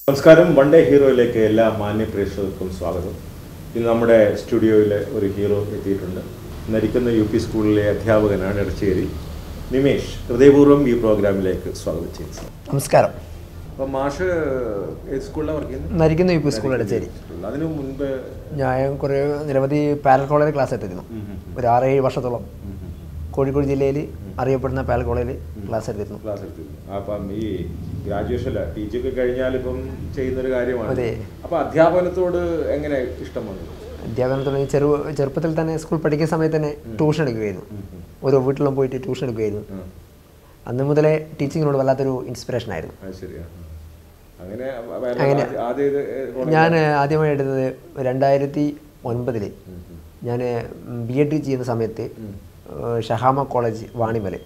നമസ്കാരം one day ഹീറോയിലേക്ക് എല്ലാ മാന്യ പ്രേക്ഷകർക്കും സ്വാഗതം ഇന്ന് നമ്മുടെ സ്റ്റുഡിയോയിൽ ഒരു ഹീറോ എത്തിയിട്ടുണ്ട് നരിക്കുന്ന യു പി സ്കൂളിലെ അധ്യാപകനാണ് ഇടച്ചേരി നിമേഷ് ഹൃദയപൂർവ്വം ഈ പ്രോഗ്രാമിലേക്ക് സ്വാഗതം ചെയ്യുന്നു നമസ്കാരം അപ്പം മാഷ് ഏത് സ്കൂളിലാണ് വർക്ക് ചെയ്യുന്നത് Narikkunni U P school Edachery അതിനു മുൻപ് ഞാൻ കുറേ നിരവധി പാരൽ കോളേജിൽ ക്ലാസ് എടുത്തിരുന്നു ഒരു ആറേഴ് വർഷത്തോളം കോഴിക്കോട് ജില്ലയിൽ അറിയപ്പെടുന്ന പാരൽ കോളേജിൽ ക്ലാസ് എടുത്തിരുന്നു ക്ലാസ് എടുത്തിരുന്നു അപ്പം ഈ ഗ്രാജുവേഷൻ ടീച്ചൊക്കെ കഴിഞ്ഞാൽ ഇപ്പം ചെയ്യുന്നൊരു കാര്യമാണ് അതെ. അപ്പം അധ്യാപനത്തോട് എങ്ങനെ ഇഷ്ടം വന്നു അധ്യാപനത്തോട് ചെറു ചെറുപ്പത്തിൽ തന്നെ സ്കൂൾ പഠിക്കുന്ന സമയത്ത് തന്നെ ട്യൂഷൻ എടുക്കുകയായിരുന്നു ഓരോ വീട്ടിലും പോയിട്ട് ട്യൂഷൻ എടുക്കുകയായിരുന്നു ഉം. അന്ന് മുതലേ ടീച്ചിങ്ങിനോട് വല്ലാത്തൊരു ഇൻസ്പിറേഷൻ ആയിരുന്നു അത് ശരിയാണ് അങ്ങനെ ആദ്യ- ആദ്യം ഇത് ഏ- ഞാൻ ആദ്യമായി എടുത്തത് രണ്ടായിരത്തി ഒൻപതിൽ ഞാൻ ബി എഡ് ചെയ്യുന്ന സമയത്ത് ഏഹ് ഷഹാമ കോളേജ് വാണിമല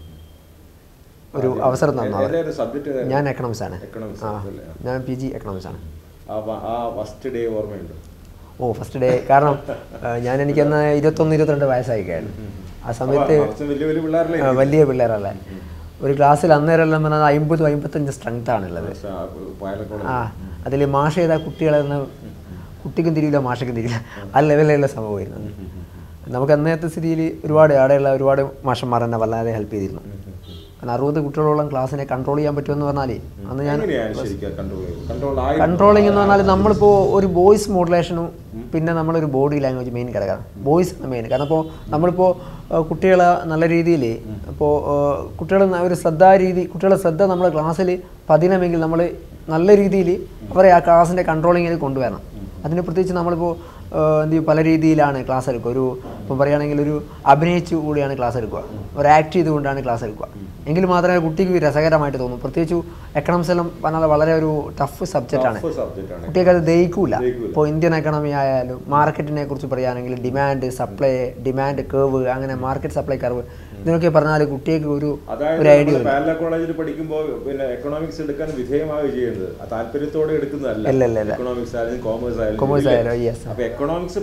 ഒരു അവസരം തന്നു അവർ. ഏതായിരുന്നു സബ്ജക്ട് ഏതായിരുന്നു? ഞാൻ എക്കണോമിക്സ് ആണ് Economics ആ ആയിരുന്നല്ലേ? ഞാൻ പി ജി എക്കണോമിക്സ് ആണ് ആ വ- ആ ഫസ്റ്റ് ഡേ ഓർമ്മയുണ്ട് ഓ ഫസ്റ്റ് ഡേ കാരണം ആ, ഞാൻ എനിക്കന്ന് ഇരുപത്തൊന്ന് ഇരുപത്തിരണ്ട് വയസ്സായിക്കായിരുന്നു ആ സമയത്ത് കുറച്ച് വലിയ വലിയ പിള്ളേരല്ലേ ആ, വലിയ പിള്ളേരല്ലേ ഒരു ക്ലാസ്സിൽ അന്നേരമെല്ലാം പറഞ്ഞാൽ അമ്പതും അമ്പത്തഞ്ച് സ്ട്രെങ്ത് ആണുള്ളത് പാലക്കോട് ആ അതിൽ മാഷ് ചെയ്ത കുട്ടികളെ ഒന്ന് കുട്ടിക്കും തിരിയില്ല മാഷയ്ക്കും തിരിയില്ല ആ ലെവലിലുള്ള സംഭവമായിരുന്നു നമുക്ക് അന്നത്തെ സ്ഥിതിയിൽ ഒരുപാട് അവിടെയുള്ള ഒരുപാട് മാഷന്മാർ എന്നെ വല്ലാതെ ഹെൽപ്പ് ചെയ്തിരുന്നു കാരണം അറുപത് കുട്ടികളോളം ക്ലാസ്സിനെ കൺട്രോൾ ചെയ്യാൻ പറ്റുമെന്ന് പറഞ്ഞാൽ അന്ന് ഞാൻ എങ്ങനെയാണ് ശരിക്കും കൺട്രോൾ കൺട്രോൾ ആയി കൺട്രോളിംഗ് എന്ന് പറഞ്ഞാൽ നമ്മളിപ്പോൾ ഒരു വോയിസ് മോഡുലേഷനും പിന്നെ നമ്മളൊരു ബോഡി ലാംഗ്വേജ് മെയിൻ കിടക്കണം വോയിസ് മെയിൻ കാരണം ഇപ്പോൾ നമ്മളിപ്പോൾ കുട്ടികളെ നല്ല രീതിയിൽ ഇപ്പോൾ കുട്ടികളെ ന- ഒരു ശ്രദ്ധാ രീതി കുട്ടികളെ ശ്രദ്ധ നമ്മുടെ ക്ലാസ്സിൽ പതിനമെങ്കിൽ നമ്മൾ നല്ല രീതിയിൽ അവരെ ആ ക്ലാസ്സിൻ്റെ കൺട്രോളിങ്ങിൽ കൊണ്ടുവരണം അതിന് പ്രത്യേകിച്ച് നമ്മളിപ്പോൾ എന്ത് ചെയ്യും പല രീതിയിലാണ് ക്ലാസ് എടുക്കുക ഒരു ഇപ്പം പറയുകയാണെങ്കിൽ ഒരു അഭിനയിച്ചു കൂടിയാണ് ക്ലാസ് എടുക്കുക ഒരു ആക്ട് ചെയ്തുകൊണ്ടാണ് ക്ലാസ് എടുക്കുക എങ്കിൽ മാത്രമേ കുട്ടിക്ക് രസകരമായിട്ട് തോന്നും പ്രത്യേകിച്ച് എക്കണോമിക്സ് എല്ലാം പറഞ്ഞാൽ വളരെ ഒരു ടഫ് സബ്ജക്റ്റാണ് സബ്ജക്റ്റ് ആണ് കുട്ടികൾക്ക് അത് ദഹിക്കൂല ദഹിക്കൂല. ഇപ്പോൾ ഇന്ത്യൻ എക്കണോമി ആയാലും മാർക്കറ്റിനെ കുറിച്ച് പറയുകയാണെങ്കിൽ ഡിമാൻഡ് സപ്ലൈ ഡിമാൻഡ് കേവ് അങ്ങനെ മാർക്കറ്റ് സപ്ലൈ കർവ് ഇതിനൊക്കെ പറഞ്ഞാൽ കുട്ടികൾക്ക് ഒരു അതായത് ഒരു ഐഡിയ നമ്മള് പാരല കോളേജിൽ പഠിക്കുമ്പോൾ പിന്നെ എക്കണോമിക്സ് എടുക്കാൻ വിധേയമാവുക ചെയ്യുന്നത് ആ താല്പര്യത്തോടെ എടുക്കുന്നതല്ല ഇല്ല, ഇല്ല, ഇല്ല. എക്കണോമിക്സ് ആയാലും കോമേഴ്സ് ആയാലും Commerce ഇല്ലേ? ആയാലും, yes. അപ്പൊ എക്കണോമിക്സ്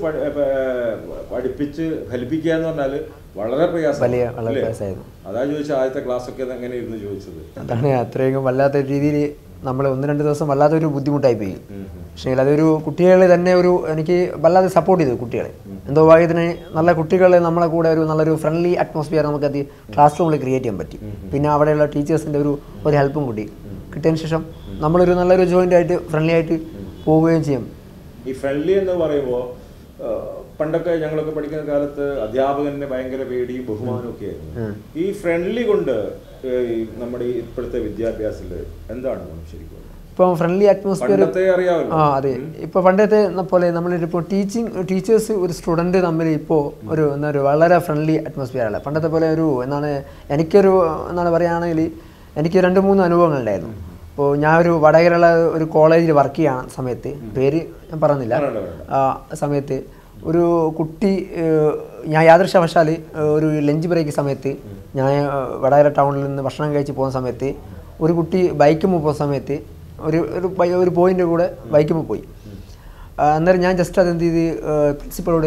പഠിപ്പിച്ച് ഫലിപ്പിക്കുക എന്ന് പറഞ്ഞാൽ വളരെ പ്രയാസം വലിയ വളരെ പ്രയാസമായിരുന്നു അതാ ചോദിച്ച ആദ്യത്തെ ക്ലാസ് ഒക്കെ എങ്ങനെ ഇരുന്ന് ചോദിച്ചത് അതാണ് അത്രയും വല്ലാത്ത രീതിയിൽ നമ്മൾ ഒന്ന് രണ്ട് ദിവസം വല്ലാത്തൊരു ബുദ്ധിമുട്ടായി പോയി പക്ഷേ അതൊരു കുട്ടികളെ തന്നെ ഒരു എനിക്ക് വല്ലാതെ സപ്പോർട്ട് ചെയ്തു കുട്ടികളെ എന്തോ ഭാഗ്യത്തിന് നല്ല കുട്ടികളെ നമ്മളെ കൂടെ ഒരു നല്ലൊരു ഫ്രണ്ട്ലി അറ്റ്മോസ്ഫിയർ നമുക്ക് അത് ക്ലാസ് റൂമിൽ ക്രിയേറ്റ് ചെയ്യാൻ പറ്റി പിന്നെ അവിടെയുള്ള ടീച്ചേഴ്സിൻ്റെ ഒരു ഒരു ഹെൽപ്പും കൂടി കിട്ടിയതിന് ശേഷം നമ്മളൊരു നല്ലൊരു ജോയിൻ്റ് ആയിട്ട് ഫ്രണ്ട്ലി ആയിട്ട് പോവുകയും ചെയ്യും ഈ ഫ്രണ്ട്ലി എന്ന് പറയുമ്പോൾ പണ്ടൊക്കെ ഞങ്ങളൊക്കെ പഠിക്കുന്ന കാലത്ത് അധ്യാപകന്റെ ഭയങ്കര പേടിയും ബഹുമാനവും ഒക്കെ ആയിരുന്നു ഈ ഫ്രണ്ട്ലി കൊണ്ട് ഏഹ്, ഈ നമ്മുടെ ഈ ഇപ്പോഴത്തെ വിദ്യാഭ്യാസത്തിൽ എന്താണ് ഗുണം ശരിക്കും ഇപ്പോൾ ഫ്രണ്ട്ലി അറ്റ്മോസ്ഫിയർ പണ്ടത്തെ അറിയാമല്ലോ ആ അതെ ഇപ്പോൾ പണ്ടത്തെ ന- പോലെ നമ്മളിപ്പോൾ ടീച്ചിങ് ടീച്ചേഴ്സ് ഒരു സ്റ്റുഡൻറ്റ് തമ്മിൽ ഇപ്പോൾ ഒരു എന്താ ഒരു വളരെ ഫ്രണ്ട്ലി അറ്റ്മോസ്ഫിയർ അല്ല പണ്ടത്തെ പോലെ ഒരു എന്താണ് എനിക്കൊരു എന്താണ് പറയുകയാണെങ്കിൽ എനിക്ക് രണ്ട് മൂന്ന് അനുഭവങ്ങളുണ്ടായിരുന്നു ഇപ്പോൾ ഞാൻ ഒരു വടകരയുള്ള ഒരു കോളേജിൽ വർക്ക് ചെയ്യണ സമയത്ത് പേര് ഞാൻ പറയുന്നില്ല വേണ്ട, വേണ്ട. ആ സമയത്ത് ഒരു കുട്ടി ഏഹ്, ഞാൻ യാദൃശവശാൽ ഏഹ്, ഒരു ലഞ്ച് ബ്രേക്ക് സമയത്ത് ഞാൻ ഏഹ്, വടകര ടൗണിൽ നിന്ന് ഭക്ഷണം കഴിച്ച് പോകുന്ന സമയത്ത് ഒരു കുട്ടി ബൈക്കുമ്പോൾ പോകുന്ന സമയത്ത് ഒരു ഒരു ബൈ- ഒരു പോയിന്റ് കൂടെ ബൈക്കുമ്പോൾ പോയി ആ, അന്നേരം ഞാൻ ജസ്റ്റ് അത് എന്ത് ചെയ്ത് പ്രിൻസിപ്പളോട്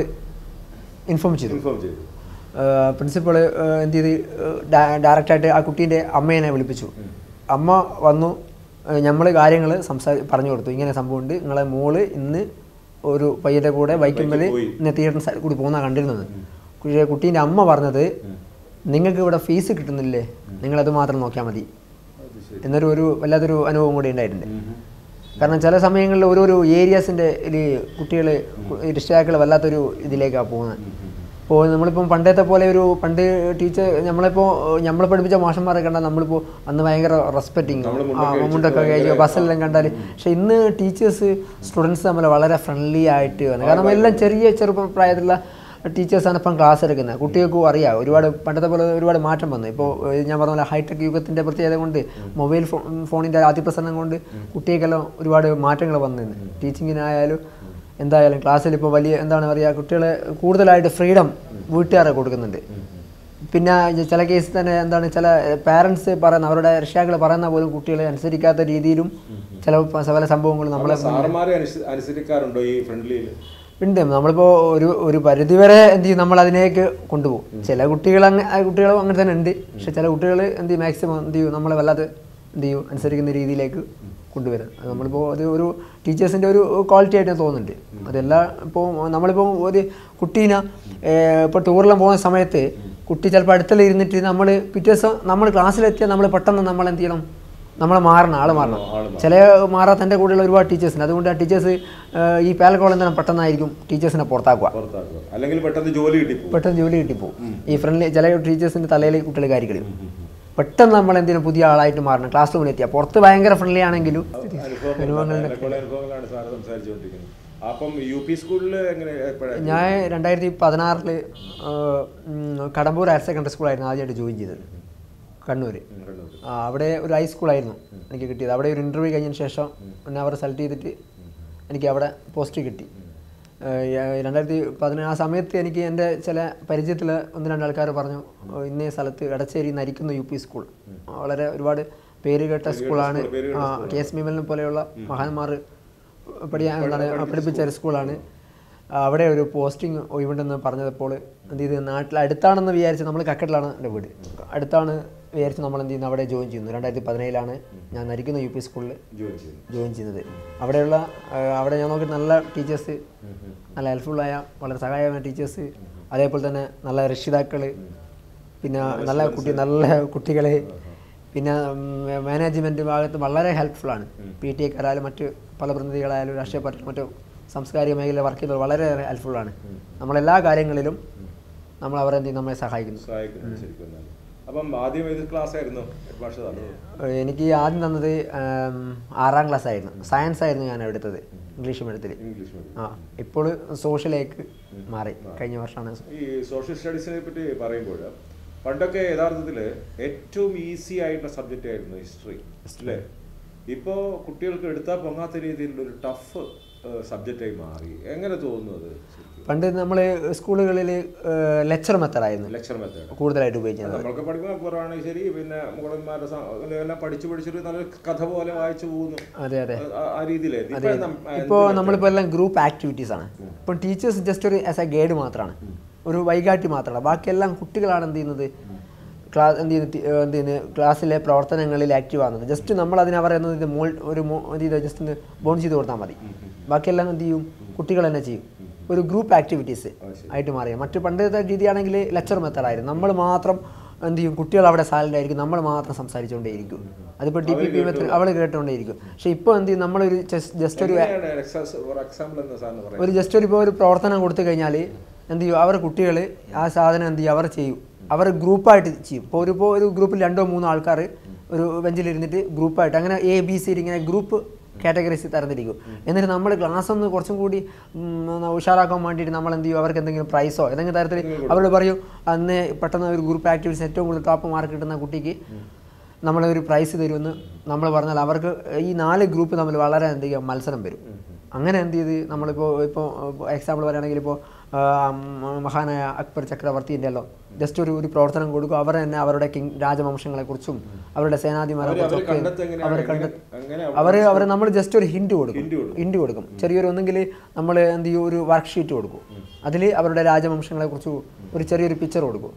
ഇൻഫോം ചെയ്തു ഇൻഫോം ചെയ്തു പ്രിൻസിപ്പൾ എന്ത് ചെയ്ത് ഡയറക്റ്റായിട്ട് ആ കുട്ടീൻ്റെ അമ്മേനെ വിളിപ്പിച്ചു അമ്മ വന്നു നമ്മൾ കാര്യങ്ങൾ സംസാരി പറഞ്ഞു കൊടുത്തു ഇങ്ങനെ സംഭവമുണ്ട് നിങ്ങളെ മോള് ഇന്ന് ഒരു പയ്യൻ്റെ കൂടെ ബൈക്കിന്മേൽ പോയി. ഇന്ന് തിയേറ്ററിന് സൈഡിൽ കൂടി പോകുന്ന കണ്ടിരുന്നത് പക്ഷേ കുട്ടീൻ്റെ അമ്മ പറഞ്ഞത് നിങ്ങൾക്ക് ഇവിടെ ഫീസ് കിട്ടുന്നില്ലേ നിങ്ങളത് മാത്രം നോക്കിയാൽ മതി അത് ശരി എന്നൊരു ഒരു വല്ലാത്തൊരു അനുഭവം കൂടി ഉണ്ടായിട്ടുണ്ട് കാരണം ചില സമയങ്ങളിൽ ഓരോരോ ഏരിയാസിൻ്റെ ഇതിൽ കുട്ടികൾ രക്ഷിതാക്കൾ വല്ലാത്തൊരു ഇതിലേക്കാണ് പോകുന്നത് ഇപ്പോൾ നമ്മളിപ്പം പണ്ടത്തെ പോലെ ഒരു പണ്ട് ടീച്ചർ നമ്മളിപ്പോൾ നമ്മളെ പഠിപ്പിച്ച മാഷന്മാരെ കണ്ടാൽ നമ്മളിപ്പോൾ അന്ന് ഭയങ്കര റെസ്പെക്റ്റിങ് നമ്മള് ആ മുണ്ടൊക്കെ മുണ്ടൊക്കെ അടിച്ചിട്ട് കഴിച്ച് ബസ്സെല്ലാം കണ്ടാൽ പക്ഷെ ഇന്ന് ടീച്ചേഴ്സ് സ്റ്റുഡൻസ് തമ്മിൽ വളരെ ഫ്രണ്ട്ലി ആയിട്ട് വന്നു കാരണം എല്ലാം ചെറിയ ചെറുപ്പ പ്രായത്തിലുള്ള ടീച്ചേഴ്സാണ് ഇപ്പം ക്ലാസ് എടുക്കുന്നത് കുട്ടികൾക്കും അറിയാം ഒരുപാട് പണ്ടത്തെ പോലെ ഒരുപാട് മാറ്റം വന്നു ഇപ്പോൾ ഏഹ്, ഞാൻ പറഞ്ഞ പോലെ ഹൈടെക് യുഗത്തിൻ്റെ പ്രത്യേകത കൊണ്ട് മൊബൈൽ ഫോ ഫോണിൻ്റെ അതിപ്രസരണം കൊണ്ട് കുട്ടികൾക്കെല്ലാം ഒരുപാട് മാറ്റങ്ങൾ വന്നു ടീച്ചിങ്ങിനായാലും എന്തായാലും ക്ലാസ്സിൽ ഇപ്പോൾ വലിയ എന്താണ് പറയുക കുട്ടികളെ കൂടുതലായിട്ട് ഫ്രീഡം വീട്ടുകാരെ കൊടുക്കുന്നുണ്ട് പിന്നെ ചില കേസിൽ തന്നെ എന്താണ് ചില പാരൻസ് പറയുന്ന അവരുടെ രക്ഷിതാക്കൾ പറയുന്ന പോലും കുട്ടികളെ അനുസരിക്കാത്ത രീതിയിലും ചില പല സംഭവങ്ങൾ നമ്മളെ സാറന്മാരെ അനുസ- അനുസരിക്കാറുണ്ടോ ഈ ഫ്രണ്ട്ലിയിൽ ഉണ്ട് നമ്മളിപ്പോൾ ഒരു ഒരു പരിധിവരെ എന്ത് ചെയ്യും നമ്മൾ അതിലേക്ക് കൊണ്ടുപോകും ചില കുട്ടികൾ അങ്ങ് ആ കുട്ടികളും അങ്ങനെ തന്നെ ഉണ്ട് പക്ഷെ ചില കുട്ടികൾ എന്ത് ചെയ്യും മാക്സിമം എന്ത് ചെയ്യും നമ്മളെ വല്ലാതെ എന്ത് ചെയ്യും അനുസരിക്കുന്ന രീതിയിലേക്ക് കൊണ്ടുവരാം അത് നമ്മളിപ്പോൾ അത് ഒരു ടീച്ചേഴ്സിൻ്റെ ഒരു ക്വാളിറ്റി ആയിട്ട് തോന്നുന്നുണ്ട് അതെല്ലാം ഇപ്പോൾ നമ്മളിപ്പോൾ ഒരു കുട്ടീനെ ഇപ്പോൾ ടൂറിലെല്ലാം പോകുന്ന സമയത്ത് കുട്ടി ചിലപ്പോൾ അടുത്തുള്ള ഇരുന്നിട്ട് നമ്മൾ പിറ്റേ ദിവസം നമ്മൾ ക്ലാസ്സിലെത്തിയാൽ നമ്മൾ പെട്ടെന്ന് നമ്മൾ എന്ത് ചെയ്യണം നമ്മൾ മാറണം ആൾ മാറണം ചില മാറാത്ത എൻ്റെ കൂടെയുള്ള ഒരുപാട് ടീച്ചേഴ്സിന് അതുകൊണ്ട് ആ ടീച്ചേഴ്സ് ഈ പാലക്കോളം തന്നെ പെട്ടെന്നായിരിക്കും ടീച്ചേഴ്സിനെ പുറത്താക്കുക പുറത്താക്കുക അല്ലെങ്കിൽ പെട്ടെന്ന് ജോലി കിട്ടിപ്പോ പെട്ടെന്ന് ജോലി കിട്ടിപ്പോവും ഈ ഫ്രണ്ട്ലി ചില ടീച്ചേഴ്സിൻ്റെ തലയിൽ കുട്ടികൾ കയറി കളിയും പെട്ടെന്ന് നമ്മൾ എന്തിനും പുതിയ ആളായിട്ട് മാറണം ക്ലാസ് റൂമിൽ എത്തിയാൽ പുറത്ത് ഭയങ്കര ഫ്രണ്ട്ലി ആണെങ്കിലും അനുഭവങ്ങളുടെ അനുഭവങ്ങളാണ് സാറ് സംസാരിച്ചുകൊണ്ടിരിക്കുന്നത് അപ്പം യു പി സ്കൂളിൽ എങ്ങനെ എപ്പോഴാണ് ഞാൻ രണ്ടായിരത്തി പതിനാറിൽ കടമ്പൂർ ഹയർ സെക്കൻഡറി സ്കൂളായിരുന്നു ആദ്യമായിട്ട് ജോയിൻ ചെയ്തത് കണ്ണൂർ ആ, അവിടെ ഒരു ഹൈസ്കൂളായിരുന്നു എനിക്ക് കിട്ടിയത് അവിടെ ഒരു ഇൻ്റർവ്യൂ കഴിഞ്ഞതിന് ശേഷം എന്നെ അവർ സെലക്ട് ചെയ്തിട്ട് എനിക്ക് അവിടെ പോസ്റ്റ് കിട്ടി ഏഹ് യ- രണ്ടായിരത്തി പതിനേഴ് ആ സമയത്ത് എനിക്ക് എൻ്റെ ചില പരിചയത്തിൽ ഒന്ന് രണ്ട് ആൾക്കാർ പറഞ്ഞു "ഓ, ഇന്നേ സ്ഥലത്ത് Edachery Narikkunni U P school വളരെ ഒരുപാട് പേരുകേട്ട സ്കൂളാണ് കെ എസ് മിമലിനെ പോലെയുള്ള മഹാന്മാർ പഠിക്കാൻ എന്താണ് പഠിപ്പിച്ച ഒരു സ്കൂളാണ് ആ, അവിടെ ഒരു പോസ്റ്റിംഗ് ഒഴിവുണ്ടെന്ന് പറഞ്ഞപ്പോൾ എന്ത് ചെയ്ത് നാട്ടിൽ അടുത്താണെന്ന് വിചാരിച്ച് നമ്മൾ കക്കട്ടിലാണ് എൻ്റെ വീട് അടുത്താണ് വിചാരിച്ച് നമ്മൾ എന്ത് ചെയ്യുന്നു അവിടെ ജോയിൻ ചെയ്യുന്നു രണ്ടായിരത്തി പതിനേഴിലാണ് ഞാൻ നരിക്കുന്ന യു പി സ്കൂളിൽ ജോയിൻ ചെയ്യുന്നത് ജോയിൻ ചെയ്യുന്നത് അവിടെയുള്ള ആ, അവിടെ ഞാൻ നോക്കി നല്ല ടീച്ചേഴ്സ് നല്ല ഹെൽപ്ഫുള്ളായ വളരെ സഹായമായ ടീച്ചേഴ്സ് അതേപോലെ തന്നെ നല്ല രക്ഷിതാക്കൾ പിന്നെ നല്ല കുട്ടി നല്ല കുട്ടികൾ പിന്നെ മാനേജ്മെൻറ്റ് ഭാഗത്ത് വളരെ ഹെൽപ്ഫുള്ളാണ് പി ടി എക്കാരായാലും മറ്റ് പല പ്രതിനിധികളായാലും രാഷ്ട്രീയ പാർട്ടി മറ്റു സാംസ്കാരിക മേഖലയിൽ വർക്ക് ചെയ്യുന്നവർ വളരെ ഹെൽപ്ഫുള്ളാണ് നമ്മളെല്ലാ കാര്യങ്ങളിലും നമ്മൾ അവരെ എന്ത് ചെയ്യും നമ്മളെ സഹായിക്കുന്നു സഹായിക്കുന്നത് ശരിക്കും എന്നാല്. അപ്പം ആദ്യം ഏത് ക്ലാസ് ആയിരുന്നു ഹെഡ് മാസ്റ്റർ തന്നത് എനിക്ക് ആദ്യം തന്നത് ആം, ആറാം ക്ലാസ് ആയിരുന്നു സയൻസ് ആയിരുന്നു ഞാൻ എടുത്തത് ഇംഗ്ലീഷ് മീഡിയത്തിൽ ഇംഗ്ലീഷ് മീഡിയം ആ ഇപ്പോൾ സോഷ്യലേക്ക് മാറി കഴിഞ്ഞ വർഷമാണ് ഈ സോഷ്യൽ സ്റ്റഡീസിനെ പറ്റി പറയുമ്പോൾ പണ്ടൊക്കെ യഥാർത്ഥത്തിൽ ഏറ്റവും ഈസി ആയിട്ടുള്ള സബ്ജക്റ്റ് ആയിരുന്നു ഹിസ്റ്ററി അല്ലേ ഇപ്പോൾ കുട്ടികൾക്ക് എടുത്താൽ പൊങ്ങാത്ത രീതിയിലുള്ള ഒരു ടഫ് സബ്ജക്റ്റായി മാറി എങ്ങനെ തോന്നുന്നത് പണ്ട് നമ്മൾ സ്കൂളുകളിൽ ലെക്ചർ മെത്തഡായിരുന്നു ലെക്ചർ മെത്തേഡ് കൂടുതലായിട്ട് ഉപയോഗിച്ചത് നമ്മൾക്ക് പഠിക്കുമ്പോൾ പുറമാണ് ശരി പിന്നെ മുകളന്മാരുടെ സ- എല്ലാം പഠിച്ചു പഠിച്ചൊരു നല്ല കഥ പോലെ വായിച്ചു പോകുന്നു അതെ അതെ ആ- ആ രീതിയിലായിരുന്നു ഇപ്പൊ നം- ഇപ്പോൾ നമ്മളിപ്പോൾ എല്ലാം ഗ്രൂപ്പ് ആക്ടിവിറ്റീസ് ആണ് ഇപ്പം ടീച്ചേഴ്സ് ജസ്റ്റ് ഒരു ആസ് എ ഗൈഡ് മാത്രമാണ് ഒരു വൈകാട്ടി മാത്രമാണ് ബാക്കിയെല്ലാം കുട്ടികളാണ് എന്ത് ചെയ്യുന്നത് ക്ലാസ് എന്ത് ചെയ്യുന്നത് ടി- ഏഹ് എന്ത് ചെയ്യുന്നത് ക്ലാസ്സിലെ പ്രവർത്തനങ്ങളിൽ ആക്റ്റീവ് ആകുന്നത് ജസ്റ്റ് നമ്മൾ അതിനെ പറയുന്നത് ഇത് മോൾ ഒരു മോ എന്ത് ചെയ്ത് ജസ്റ്റ് ഒന്ന് ബോൺ ചെയ്ത് കൊടുത്താൽ മതി ബാക്കിയെല്ലാം എന്ത് ചെയ്യും കുട്ടികൾ തന്നെ ചെയ്യും ഒരു ഗ്രൂപ്പ് ആക്ടിവിറ്റീസ് ആയിട്ട് മാറി മറ്റു പണ്ടത്തെ രീതിയാണെങ്കിൽ ലെക്ചർ മെത്തഡായിരുന്നു നമ്മൾ മാത്രം എന്ത് ചെയ്യും കുട്ടികൾ അവിടെ സാലഡ് ആയിരിക്കും നമ്മൾ മാത്രം സംസാരിച്ചുകൊണ്ടേയിരിക്കും അതിപ്പോൾ ഡി പി പി മെത്തഡ് അവൾ കേട്ടുകൊണ്ടേയിരിക്കും പക്ഷേ ഇപ്പോൾ എന്ത് ചെയ്യും നമ്മളൊരു ജസ്റ്റ് ഒരു എങ്ങനെയാണ് എക്സാസ്- ഒരു എക്സാമ്പിൾ എന്താ സാറിന് പറയാം ഒരു ജസ്റ്റ് ഒരു ഇപ്പോൾ ഒരു പ്രവർത്തനം കൊടുത്തു കഴിഞ്ഞാൽ എന്ത് ചെയ്യും അവർ കുട്ടികൾ ആ സാധനം എന്ത് ചെയ്യും അവർ ചെയ്യും അവർ ഗ്രൂപ്പായിട്ട് ചെയ്യും ഇപ്പോൾ ഒരു ഇപ്പോൾ ഒരു ഗ്രൂപ്പിൽ രണ്ടോ മൂന്നോ ആൾക്കാർ ഒരു ബെഞ്ചിലിരുന്നിട്ട് ഗ്രൂപ്പായിട്ട് അങ്ങനെ എ ബി സി ഇങ്ങനെ ഗ്രൂപ്പ് കാറ്റഗറീസ് തരംതിരിക്കും എന്നിട്ട് നമ്മൾ ക്ലാസ് ഒന്ന് കുറച്ചും കൂടി ഉം, ഒന്ന് ഉഷാറാക്കാൻ വേണ്ടിയിട്ട് നമ്മൾ എന്ത് ചെയ്യും അവർക്ക് എന്തെങ്കിലും പ്രൈസോ ഏതെങ്കിലും തരത്തിൽ അവരോട് പറയും അന്ന് പെട്ടെന്ന് ഒരു ഗ്രൂപ്പ് ആക്ടിവിറ്റീസ് ഏറ്റവും കൂടുതൽ ടോപ്പ് മാർക്ക് കിട്ടുന്ന കുട്ടിക്ക് നമ്മളൊരു പ്രൈസ് തരുമെന്ന് നമ്മൾ പറഞ്ഞാൽ അവർക്ക് ഈ നാല് ഗ്രൂപ്പ് തമ്മിൽ വളരെ എന്ത് ചെയ്യും മത്സരം വരും അങ്ങനെ എന്ത് ചെയ്ത് നമ്മളിപ്പോൾ ഇപ്പോൾ എക്സാമ്പിൾ പറയുകയാണെങ്കിൽ ഇപ്പോൾ മഹാനായ അക്ബർ ചക്രവർത്തിൻ്റെ അല്ലോ ജസ്റ്റ് ഒരു ഒരു പ്രവർത്തനം കൊടുക്കും അവർ തന്നെ അവരുടെ കിങ് രാജവംശങ്ങളെക്കുറിച്ചും അവരുടെ സേനാധിമാരെ അവര് കുറിച്ചൊക്കെ കണ്ടെത്തുക എങ്ങനെയാണ്? അവർ എങ്ങനെ- കണ്ടെത്തും എങ്ങനെ അവർ അവർ നമ്മൾ ജസ്റ്റ് ഒരു ഹിൻഡ് കൊടുക്കും Hint കൊടുക്കും. ഹിൻഡ് കൊടുക്കും ചെറിയൊരു ഒന്നെങ്കിൽ നമ്മൾ എന്ത് ചെയ്യും ഒരു വർക്ക്ഷീറ്റ് കൊടുക്കും അതിൽ അവരുടെ രാജവംശങ്ങളെക്കുറിച്ച് ഒരു ചെറിയൊരു പിക്ചർ കൊടുക്കും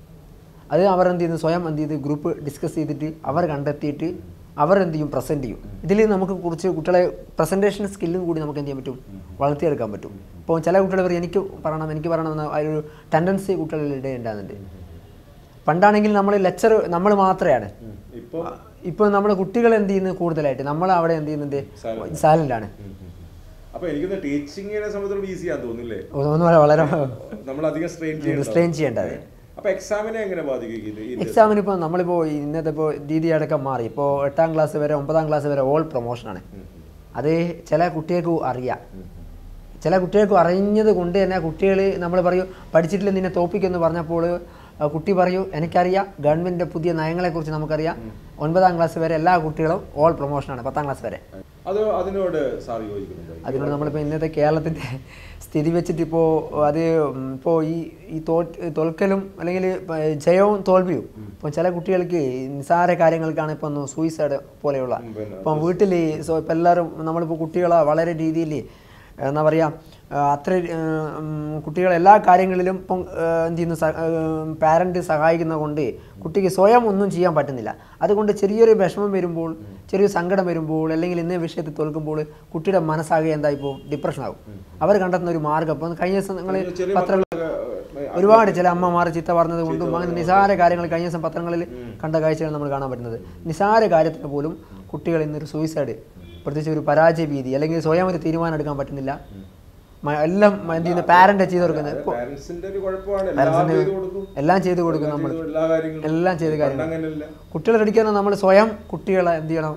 അത് അവർ എന്ത് ചെയ്യുന്നു സ്വയം എന്ത് ചെയ്ത് ഗ്രൂപ്പ് ഡിസ്കസ് ചെയ്തിട്ട് അവർ കണ്ടെത്തിയിട്ട് അവർ എന്ത് ചെയ്യും പ്രസൻറ്റ് ചെയ്യും ഇതിൽ നമുക്ക് കുറച്ച് കുട്ടികളെ പ്രസൻറ്റേഷൻ സ്കില്ലും കൂടി നമുക്ക് എന്ത് ചെയ്യാൻ പറ്റും വളർത്തിയെടുക്കാൻ പറ്റും ഇപ്പോൾ ചില കുട്ടികൾ പറയും എനിക്ക് പറയണം എനിക്ക് പറയണമെന്ന ആ ഒരു ടെൻഡൻസി കുട്ടികളുടെ ഉണ്ടാകുന്നുണ്ട് പണ്ടാണെങ്കിൽ നമ്മൾ ലെക്ചർ നമ്മൾ മാത്രമാണ് ഇപ്പൊ ഇപ്പോൾ നമ്മൾ കുട്ടികൾ എന്ത് ചെയ്യുന്നത് കൂടുതലായിട്ട് നമ്മൾ അവിടെ എന്ത് ചെയ്യുന്നുണ്ട് സൈലൻ്റ് ആണ് അപ്പൊ എനിക്കൊന്ന് ടീച്ചിങ്ങിനെ സംബന്ധിച്ചിടത്തോളം ഈസി ആണെന്ന് തോന്നുന്നില്ലേ ഒന്ന് വളരെ- വളരെ നമ്മൾ അധികം സ്ട്രെയിൻ ചെയ്യണം സ്ട്രെയിൻ ചെയ്യേണ്ടത് അപ്പൊ എക്സാമിനെ എങ്ങനെ ബാധിക്കും ഇത് ഈ എക്സാമിന് ഇപ്പോൾ നമ്മളിപ്പോൾ ഇന്നത്തെ ഇപ്പോൾ രീതി അടക്കം മാറി ഇപ്പോൾ എട്ടാം ക്ലാസ് വരെ ഒമ്പതാം ക്ലാസ് വരെ ഓൾ പ്രൊമോഷനാണ് അത് ചില കുട്ടികൾക്ക് അറിയാം ചില കുട്ടികൾക്ക് അറിഞ്ഞത് കൊണ്ട് തന്നെ കുട്ടികൾ നമ്മൾ പറയും പഠിച്ചിട്ടില്ല നിന്നെ തോപ്പിക്കുമെന്ന് പറഞ്ഞപ്പോൾ ആ കുട്ടി പറയൂ എനിക്കറിയാം ഗവൺമെൻറ്റിൻ്റെ പുതിയ നയങ്ങളെക്കുറിച്ച് നമുക്കറിയാം ഒൻപതാം ക്ലാസ് വരെ എല്ലാ കുട്ടികളും ഓൾ പ്രൊമോഷനാണ് പത്താം ക്ലാസ് വരെ അത് അതിനോട് സാർ യോജിക്കുന്നുണ്ടോ അതിനോട് നമ്മളിപ്പോൾ ഇന്നത്തെ കേരളത്തിൻ്റെ സ്ഥിതി വെച്ചിട്ട് ഇപ്പോൾ അത് ഇപ്പോൾ ഈ ഈ തോ തോൽക്കലും അല്ലെങ്കിൽ ഇപ്പൊ ജയവും തോൽവിയും ഇപ്പോൾ ചില കുട്ടികൾക്ക് നിസ്സാര കാര്യങ്ങൾക്കാണ് ഇപ്പോൾ ഒന്ന് സൂയിസൈഡ് പോലെയുള്ള ഉം, പിന്നെ ഇപ്പം വീട്ടിൽ സോ ഇപ്പം എല്ലാവരും നമ്മളിപ്പോൾ കുട്ടികളെ വളരെ രീതിയിൽ എന്താ പറയുക ആ, അത്ര ആ, ഉം, കുട്ടികൾ എല്ലാ കാര്യങ്ങളിലും ഇപ്പം ആ, എന്ത് ചെയ്യുന്നു പാരൻറ്റ് സഹായിക്കുന്നത് കൊണ്ട് കുട്ടിക്ക് സ്വയം ഒന്നും ചെയ്യാൻ പറ്റുന്നില്ല അതുകൊണ്ട് ചെറിയൊരു വിഷമം വരുമ്പോൾ ചെറിയൊരു സങ്കടം വരുമ്പോൾ അല്ലെങ്കിൽ ഇന്ന വിഷയത്തിൽ തോൽക്കുമ്പോൾ കുട്ടിയുടെ മനസ്സാകെ എന്താ ഇപ്പോൾ ഡിപ്രഷൻ ആകും അവർ കണ്ടെത്തുന്ന ഒരു മാർഗ്ഗം ഇപ്പം കഴിഞ്ഞ ദിവസം നിങ്ങൾ ചെറിയ പത്രങ്ങൾ മക്കളൊക്കെ, ഏ, ഒരുപാട് ചില അമ്മമാർ ചീത്ത പറഞ്ഞത് കൊണ്ടും അങ്ങനെ നിസാര കാര്യങ്ങൾ കഴിഞ്ഞ ദിവസം പത്രങ്ങളിൽ കണ്ട കാഴ്ചകൾ നമ്മൾ കാണാൻ പറ്റുന്നത് നിസാര കാര്യത്തിന് പോലും കുട്ടികൾ ഇന്നൊരു സൂയിസൈഡ് പ്രത്യേകിച്ച് ഒരു പരാജയ ഭീതി അല്ലെങ്കിൽ സ്വയം ഒരു തീരുമാനം എടുക്കാൻ പറ്റുന്നില്ല മ- എല്ലാം എന്ത് ചെയ്യുന്നു പാരന്റ് ചെയ്ത് കൊടുക്കുന്നത് ഇപ്പോൾ പാരന്റ്സിന്റെ ഒരു കുഴപ്പമാണ് എല്ലാം ചെയ്തു കൊടുക്കും എല്ലാം ചെയ്ത് കൊടുക്കും നമ്മൾ ചെയ്തു എല്ലാ കാര്യങ്ങളും എല്ലാം ചെയ്ത് കാര്യം പണ്ട് അങ്ങനെയല്ല കുട്ടികളെ പഠിക്കാൻ നമ്മൾ സ്വയം കുട്ടികളെ എന്ത് ചെയ്യണം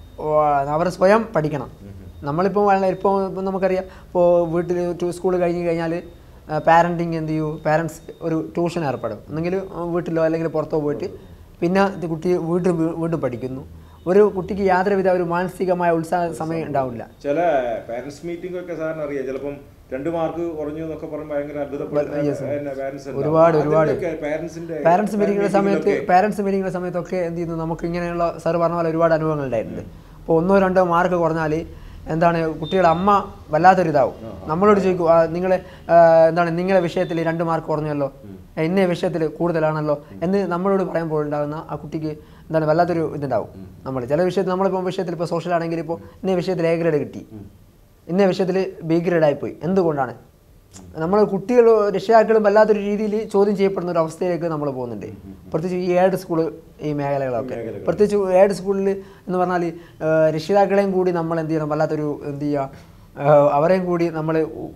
അവർ സ്വയം പഠിക്കണം നമ്മളിപ്പോൾ വളരെ ഇപ്പോൾ ഇപ്പം നമുക്കറിയാം ഇപ്പോൾ വീട്ടിൽ സ്കൂൾ കഴിഞ്ഞ് കഴിഞ്ഞാൽ പാരൻറ്റിങ് എന്ത് ചെയ്യൂ പാരൻസ് ഒരു ട്യൂഷൻ ഏർപ്പെടും ഒന്നെങ്കിൽ വീട്ടിലോ അല്ലെങ്കിൽ പുറത്തോ പോയിട്ട് പിന്നെ ഇത് കുട്ടി വീണ്ടും വീ- വീണ്ടും പഠിക്കുന്നു ഒരു കുട്ടിക്ക് യാതൊരുവിധ ഒരു മാനസികമായ ഉത്സാഹ സമയം ഉണ്ടാവില്ല ചില പാരന്റ്സ് മീറ്റിംഗ് ഒക്കെ സാറിന് അറിയാം ചിലപ്പം രണ്ട് മാർക്ക് കുറഞ്ഞു എന്നൊക്കെ പറഞ്ഞ് ഭയങ്കര അത്ഭുതപ്പെടുന്ന പാരന്റ്സ് ഒരുപാട്, ഒരുപാട്. പാരന്റ്സിന്റെ പാരൻസ് മീറ്റിങ്ങിൻ്റെ സമയത്ത് പാരൻസ് മീറ്റിങ്ങിൻ്റെ സമയത്തൊക്കെ എന്ത് ചെയ്യുന്നു നമുക്ക് ഇങ്ങനെയുള്ള സാർ പറഞ്ഞ പോലെ ഒരുപാട് അനുഭവങ്ങൾ ഉണ്ടായിട്ടുണ്ട് ഇപ്പോൾ ഒന്നോ രണ്ടോ മാർക്ക് കുറഞ്ഞാൽ എന്താണ് കുട്ടിയുടെ അമ്മ വല്ലാത്തൊരു ഇതാവും നമ്മളോട് ചോദിക്കും "ആ, നിങ്ങളെ ആ, എന്താണ് നിങ്ങളെ വിഷയത്തിൽ രണ്ട് മാർക്ക് കുറഞ്ഞല്ലോ ഇന്ന വിഷയത്തിൽ കൂടുതലാണല്ലോ എന്ന് നമ്മളോട് പറയുമ്പോൾ ഉണ്ടാകുന്ന ആ കുട്ടിക്ക് എന്താണ് വല്ലാത്തൊരു ഇതുണ്ടാവും നമ്മൾ ചില വിഷയത്തിൽ നമ്മളിപ്പോൾ വിഷയത്തിൽ ഇപ്പോൾ സോഷ്യൽ ആണെങ്കിൽ ഇപ്പോൾ ഇന്ന വിഷയത്തിൽ എ ഗ്രേഡ് കിട്ടി ഇന്ന വിഷയത്തിൽ ബി ഗ്രേഡ് ആയിപ്പോയി എന്തുകൊണ്ടാണ് നമ്മൾ കുട്ടികളും രക്ഷിതാക്കളും വല്ലാത്തൊരു രീതിയിൽ ചോദ്യം ചെയ്യപ്പെടുന്ന ഒരു അവസ്ഥയിലേക്ക് നമ്മൾ പോകുന്നുണ്ട് പ്രത്യേകിച്ച് ഈ ഏഡ് സ്കൂൾ ഈ മേഖലകളൊക്കെ പ്രത്യേകിച്ച് ഏഡ് സ്കൂളിൽ എന്ന് പറഞ്ഞാൽ രക്ഷിതാക്കളെയും കൂടി നമ്മൾ എന്ത് ചെയ്യണം വല്ലാത്തൊരു എന്ത് ചെയ്യുക ഏഹ് അവരെയും കൂടി നമ്മൾ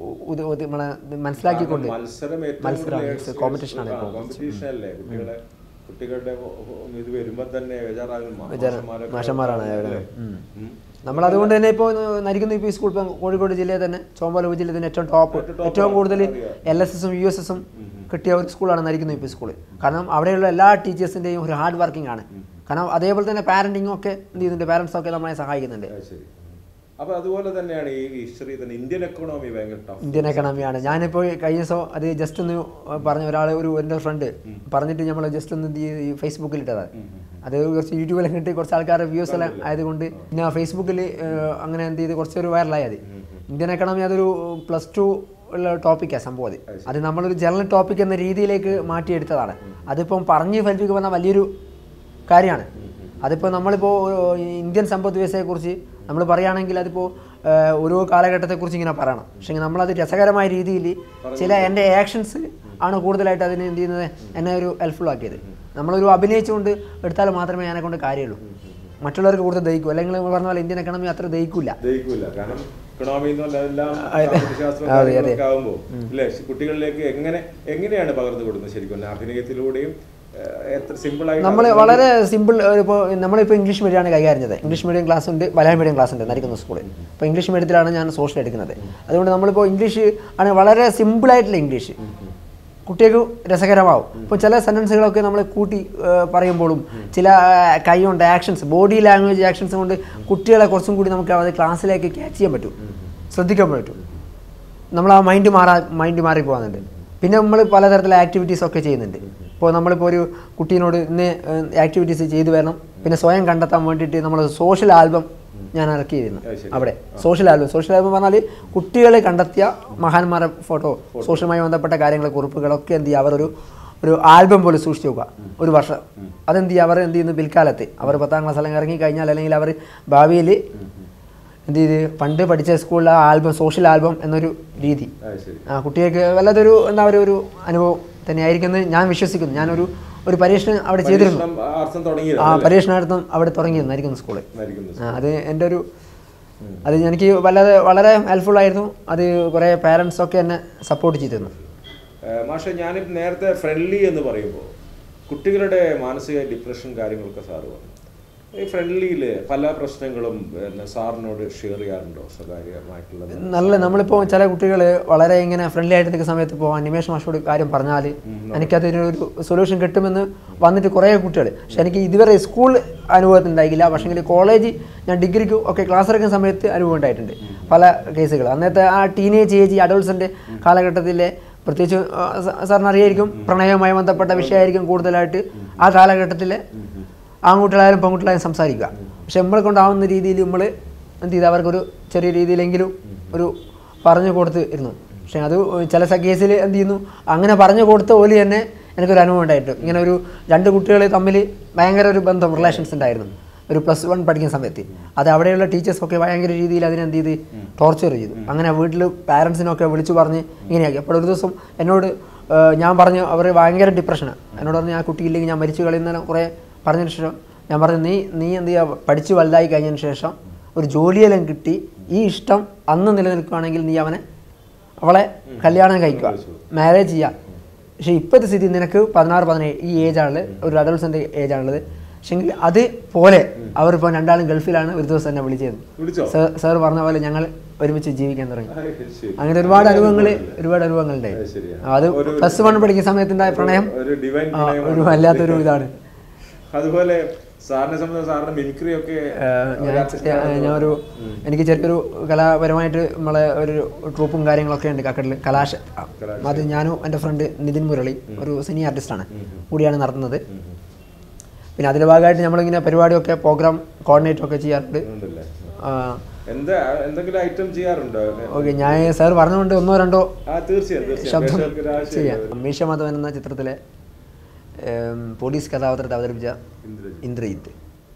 നമ്മളെ മനസ്സിലാക്കിക്കൊണ്ട് മത്സരം മത്സരം, it's competition ആണ് ഇപ്പോൾ. കോമ്പറ്റീഷൻ അല്ലേ കുട്ടികളെ കുട്ടികളുടെ ഒ- ഒ- ഇത് വരുമ്പോ തന്നെ ബേജാറാകും മാഷന്മാരൊക്കെ മാഷന്മാരാണ് അവര്. അല്ലേ? ഉം. ഉം. നമ്മൾ അതുകൊണ്ട് തന്നെ ഇപ്പോൾ നരിക്കുന്ന ഇപ്പോൾ ഈ സ്കൂൾ ഇപ്പം കോഴിക്കോട് ജില്ലയിൽ തന്നെ ചോമ്പാല ഉപജില്ലയിൽ തന്നെ ഏറ്റവും ടോപ്പ് ഏറ്റവും കൂടുതൽ എൽ എസ് എസും യു എസ് എസും കിട്ടിയ ഒരു സ്കൂളാണ് നരിക്കുന്ന ഇപ്പോൾ സ്കൂൾ കാരണം അവിടെയുള്ള എല്ലാ ടീച്ചേഴ്സിൻ്റെയും ഒരു ഹാർഡ് വർക്കിംഗ് ആണ് കാരണം അതേപോലെ തന്നെ പാരൻറ്റിങ്ങും ഒക്കെ എന്ത് ചെയ്യുന്നുണ്ട് പാരൻസ് ഒക്കെ നമ്മളെ സഹായിക്കുന്നുണ്ട് അത് ശരി അപ്പൊ അതുപോലെ തന്നെയാണ് ഈ ഹിസ്റ്ററി തന്നെ ഇന്ത്യൻ എക്കോണമി ഭയങ്കര ടഫ് ഇന്ത്യൻ എക്കണോമിയാണ് ഞാനിപ്പോൾ കഴിഞ്ഞ ദിവസം അത് ജസ്റ്റ് ഒന്ന് പറഞ്ഞ ഒരാൾ ഒരു എൻ്റെ ഫ്രണ്ട് പറഞ്ഞിട്ട് നമ്മൾ ജസ്റ്റ് ഒന്ന് ഈ ഫേസ്ബുക്കിൽ ഇട്ടതാണ് അത് കുറച്ച് യൂട്യൂബിലൊക്കെ ഇട്ട് കുറച്ച് ആൾക്കാരുടെ വ്യൂസ് എല്ലാം ആയതുകൊണ്ട് പിന്നെ ഫേസ്ബുക്കിൽ അങ്ങനെ എന്ത് ചെയ്ത് കുറച്ചൊരു വൈറലായി അത് ഇന്ത്യൻ എക്കണോമി അതൊരു പ്ലസ് ടു ഉള്ള ടോപ്പിക്കാണ് സംഭവം അത് അത് നമ്മളൊരു ജനറൽ ടോപ്പിക് എന്ന രീതിയിലേക്ക് മാറ്റിയെടുത്തതാണ് അതിപ്പം പറഞ്ഞ് ഫലിപ്പിക്കുക പറഞ്ഞാൽ വലിയൊരു കാര്യമാണ് അതിപ്പോൾ നമ്മളിപ്പോൾ ഇന്ത്യൻ സമ്പദ് വ്യവസ്ഥയെക്കുറിച്ച് നമ്മൾ പറയുകയാണെങ്കിൽ അതിപ്പോൾ ഏഹ്, ഓരോ കാലഘട്ടത്തെക്കുറിച്ച് ഇങ്ങനെ പറയണം പക്ഷേ നമ്മളത് രസകരമായ രീതിയിൽ ചില എൻ്റെ ആക്ഷൻസ് ആണ് കൂടുതലായിട്ട് അതിനെ എന്ത് ചെയ്യുന്നത് എന്നെ ഒരു ഹെൽപ്ഫുൾ ആക്കിയത് നമ്മളൊരു അഭിനയിച്ചുകൊണ്ട് എടുത്താൽ മാത്രമേ അതിനെ കൊണ്ട് കാര്യമുള്ളൂ മറ്റുള്ളവർക്ക് കൂടുതൽ ദഹിക്കൂ അല്ലെങ്കിൽ നമ്മൾ പറഞ്ഞ പോലെ ഇന്ത്യൻ എക്കണമി അത്ര ദഹിക്കില്ല ദഹിക്കൂല കാരണം ഇക്കണോമി എന്നുള്ള എല്ലാം അതെ. സാമ്പത്തികശാസ്ത്രം അതെ, അതെ. കാര്യങ്ങളൊക്കെ ആകുമ്പോൾ അല്ലേ കുട്ടികളിലേക്ക് എങ്ങനെ എങ്ങനെയാണ് പകർന്നു കൊടുക്കുന്നത് ശരിക്കും അഭിനയത്തിലൂടെയും ഏഹ്, എത്ര സിമ്പിൾ ആയിട്ട് നമ്മൾ വളരെ സിമ്പിൾ ഇപ്പോൾ നമ്മളിപ്പോൾ ഇംഗ്ലീഷ് മീഡിയമാണ് കൈകാര്യം ചെയ്തത് ഇംഗ്ലീഷ് മീഡിയം ക്ലാസ് ഉണ്ട് മലയാളം മീഡിയം ക്ലാസ് ഉണ്ട് നരിക്കുന്ന സ്കൂളിൽ അപ്പോൾ ഇംഗ്ലീഷ് മീഡിയത്തിലാണ് ഞാൻ സോഷ്യൽ എടുക്കുന്നത് അതുകൊണ്ട് നമ്മളിപ്പോൾ ഇംഗ്ലീഷ് ആണ് വളരെ സിമ്പിളായിട്ടുള്ള ഇംഗ്ലീഷ് കുട്ടികൾക്ക് രസകരമാവും ഇപ്പോൾ ചില സെൻറ്റൻസുകളൊക്കെ നമ്മൾ കൂട്ടി ഏഹ്, പറയുമ്പോഴും ചില ഏഹ്, കൈ കൊണ്ട് ആക്ഷൻസ് ബോഡി ലാംഗ്വേജ് ആക്ഷൻസ് കൊണ്ട് കുട്ടികളെ കുറച്ചും കൂടി നമുക്ക് അത് ക്ലാസ്സിലേക്ക് ക്യാച്ച് ചെയ്യാൻ പറ്റും ശ്രദ്ധിക്കാൻ പറ്റും നമ്മൾ ആ മൈൻഡ് മാറാ മൈൻഡ് മാറി പോകുന്നുണ്ട് പിന്നെ നമ്മൾ പലതരത്തിലുള്ള ആക്ടിവിറ്റീസ് ഒക്കെ ചെയ്യുന്നുണ്ട് ഇപ്പോൾ നമ്മളിപ്പോൾ ഒരു കുട്ടീനോട് ഇന്ന് ആക്ടിവിറ്റീസ് ചെയ്തു വരണം പിന്നെ സ്വയം കണ്ടെത്താൻ വേണ്ടിയിട്ട് നമ്മൾ സോഷ്യൽ ആൽബം ഞാൻ ഇറക്കിയിരുന്നു അത് ശരി. അവിടെ സോഷ്യൽ ആൽബം സോഷ്യൽ ആൽബം പറഞ്ഞാൽ കുട്ടികളെ കണ്ടെത്തിയ മഹാന്മാരുടെ ഫോട്ടോ സോഷ്യലുമായി ബന്ധപ്പെട്ട കാര്യങ്ങൾ കുറിപ്പുകളൊക്കെ എന്ത് ചെയ്യുക അവർ ഒരു ഒരു ആൽബം പോലെ സൂക്ഷിച്ചു വെക്കുക ഒരു വർഷം അതെന്ത് ചെയ്യുക അവർ എന്ത് ചെയ്യുന്നു പിൽക്കാലത്ത് അവർ പത്താം ക്ലാസ് അല്ലെങ്കിൽ ഇറങ്ങി കഴിഞ്ഞാൽ അല്ലെങ്കിൽ അവർ ഭാവിയിൽ എന്ത് ചെയ്ത് പണ്ട് പഠിച്ച സ്കൂളിലെ ആൽബം സോഷ്യൽ ആൽബം എന്നൊരു രീതി അത് ശരി ആ കുട്ടികൾക്ക് വല്ലതൊരു എന്താ പറയുക ഒരു അനുഭവം തന്നെയായിരിക്കുമെന്ന് ഞാൻ വിശ്വസിക്കുന്നു ഞാനൊരു ഒരു പരീക്ഷണം അവിടെ ചെയ്തിരുന്നു പരീക്ഷണം ആ അർത്ഥം തുടങ്ങിയത് ആ പരീക്ഷണാർത്ഥം അവിടെ തുടങ്ങിയിരുന്നായിരിക്കുന്നു സ്കൂളിൽ ആയിരിക്കുന്നു ആ, അത് എൻ്റെ ഒരു അത് എനിക്ക് വളരെ വളരെ ഹെൽപ്ഫുൾ ആയിരുന്നു അത് കുറേ പാരൻസ് ഒക്കെ എന്നെ സപ്പോർട്ട് ചെയ്തിരുന്നു ഏഹ് മാഷെ ഞാൻ നേരത്തെ ഫ്രണ്ട്ലി എന്ന് പറയുമ്പോൾ കുട്ടികളുടെ മാനസിക ഡിപ്രഷൻ കാര്യങ്ങളൊക്കെ സാറ് പറഞ്ഞു ഈ ഫ്രണ്ട്ലിയിൽ പല പ്രശ്നങ്ങളും പിന്നെ സാറിനോട് ഷെയർ ചെയ്യാറുണ്ടോ സ്വകാര്യമായിട്ടുള്ളത് നല്ല നമ്മളിപ്പോൾ ചില കുട്ടികൾ വളരെ ഇങ്ങനെ ഫ്രണ്ട്ലി ആയിട്ട് നിൽക്കുന്ന സമയത്ത് ഇപ്പോൾ അനിമേഷൻ മാഷോട് കാര്യം പറഞ്ഞാൽ എനിക്കതിനൊരു സൊല്യൂഷൻ കിട്ടുമെന്ന് വന്നിട്ട് കുറേ കുട്ടികൾ പക്ഷെ എനിക്ക് ഇതുവരെ സ്കൂൾ അനുഭവത്തിൽ ഉണ്ടായില്ല പക്ഷേങ്കിൽ കോളേജ് ഞാൻ ഡിഗ്രിക്ക് ഒക്കെ ക്ലാസ് എടുക്കുന്ന സമയത്ത് അനുഭവം ഉണ്ടായിട്ടുണ്ട് പല കേസുകൾ അന്നത്തെ ആ ടീനേജ് ഏജ് അഡോൾസിൻ്റെ കാലഘട്ടത്തിലെ പ്രത്യേകിച്ച് ആ, സ- സാറിന് അറിയായിരിക്കും പ്രണയവുമായി ബന്ധപ്പെട്ട വിഷയമായിരിക്കും കൂടുതലായിട്ട് ആ കാലഘട്ടത്തിലെ ആൺകുട്ടികളായാലും പെൺകുട്ടികളായാലും സംസാരിക്കുക പക്ഷെ നമ്മളെ കൊണ്ടാവുന്ന രീതിയിൽ നമ്മൾ എന്ത് ചെയ്ത് അവർക്കൊരു ചെറിയ രീതിയിലെങ്കിലും ഒരു പറഞ്ഞു കൊടുത്ത് ഇരുന്നു പക്ഷെ അത് ചില കേസിൽ എന്ത് ചെയ്യുന്നു അങ്ങനെ പറഞ്ഞു കൊടുത്ത ഓലി തന്നെ എനിക്കൊരു അനുഭവം ഉണ്ടായിട്ട് ഇങ്ങനെ ഒരു രണ്ട് കുട്ടികൾ തമ്മിൽ ഭയങ്കര ഒരു ബന്ധം റിലേഷൻസ് ഉണ്ടായിരുന്നു ഒരു പ്ലസ് വൺ പഠിക്കുന്ന സമയത്ത് അത് അവിടെയുള്ള ടീച്ചേഴ്സൊക്കെ ഭയങ്കര രീതിയിൽ അതിനെന്ത് ചെയ്ത് ടോർച്ചർ ചെയ്തു അങ്ങനെ വീട്ടിൽ പാരൻസിനൊക്കെ വിളിച്ചു പറഞ്ഞ് ഇങ്ങനെയാക്കി അപ്പോൾ ഒരു ദിവസം എന്നോട് ആ, ഞാൻ പറഞ്ഞു അവർ ഭയങ്കര ഡിപ്രഷനാണ് എന്നോട് പറഞ്ഞു ആ കുട്ടി ഇല്ലെങ്കിൽ ഞാൻ മരിച്ചു കളയുന്ന കുറേ പറഞ്ഞതിന് ശേഷം ഞാൻ പറഞ്ഞു നീ നീ എന്ത് ചെയ്യുക പഠിച്ച് വലുതായി കഴിഞ്ഞതിന് ശേഷം ഒരു ജോലിയെല്ലാം കിട്ടി ഈ ഇഷ്ടം അന്ന് നിലനിൽക്കുകയാണെങ്കിൽ നീ അവനെ അവളെ കല്യാണം കഴിക്കുക മാരേജ് ചെയ്യുക പക്ഷേ ഇപ്പോഴത്തെ സ്ഥിതി നിനക്ക് പതിനാറ് പതിനേഴ് ഈ ഏജാണുള്ളത് ഒരു അഡൾട്ട്സിൻ്റെ ഏജാണുള്ളത് പക്ഷെങ്കിൽ അത് പോലെ അവരിപ്പോൾ രണ്ടാളും ഗൾഫിലാണ് ഒരു ദിവസം എന്നെ വിളിച്ചത് വിളിച്ചോ സാർ സാർ പറഞ്ഞ പോലെ ഞങ്ങൾ ഒരുമിച്ച് ജീവിക്കാൻ തുടങ്ങി ആ, ശരി. അങ്ങനെ ഒരുപാട് അനുഭവങ്ങൾ ഒരുപാട് അനുഭവങ്ങളുണ്ട് അത് ശരിയാ. അത് ഒരു- പ്ലസ് വൺ പഠിക്കുന്ന സമയത്തുണ്ടായ പ്രണയം ഒരു ഡിവൈൻ ആ, ഒരു വല്ലാത്തൊരു ഇതാണ് അതുപോലെ സാറിനെ സംബന്ധിച്ച് സാറിന്റെ മിമിക്രി ഒക്കെ ഏഹ് ഞാൻ ചെ- ഞാൻ ഒരു എനിക്ക് ചെറിയൊരു കലാപരമായിട്ട് നമ്മളെ ഒരു ട്രൂപ്പും കാര്യങ്ങളൊക്കെ ഉണ്ട് കക്കട്ടിൽ കലാശ അത് ഞാനും എൻ്റെ ഫ്രണ്ട് നിതിൻ മുരളി ഒരു സിനി ആർട്ടിസ്റ്റാണ് കൂടിയാണ് നടത്തുന്നത് പിന്നെ അതിൻ്റെ ഭാഗമായിട്ട് നമ്മളിങ്ങനെ പരിപാടിയൊക്കെ പ്രോഗ്രാം കോർഡിനേറ്റ് ഒക്കെ ചെയ്യാറുണ്ട് ഉണ്ടല്ലേ ആ, എന്താ എന്തെങ്കിലും ഐറ്റം ചെയ്യാറുണ്ടോ ഓക്കെ ഞാൻ സാർ പറഞ്ഞുകൊണ്ട് ഒന്നോ രണ്ടോ ആ തീർച്ചയായും തീർച്ചയായും ശബ്ദം പ്രേക്ഷകർക്ക് ഒരു ആശയം ചെയ്യാം മീശ മാധവൻ എന്ന ചിത്രത്തിലെ ഏം, പോലീസ് കഥാപാത്രത്തെ അവതരിപ്പിച്ച ഇന്ദ്രജിത്ത്. ഇന്ദ്രജിത്ത്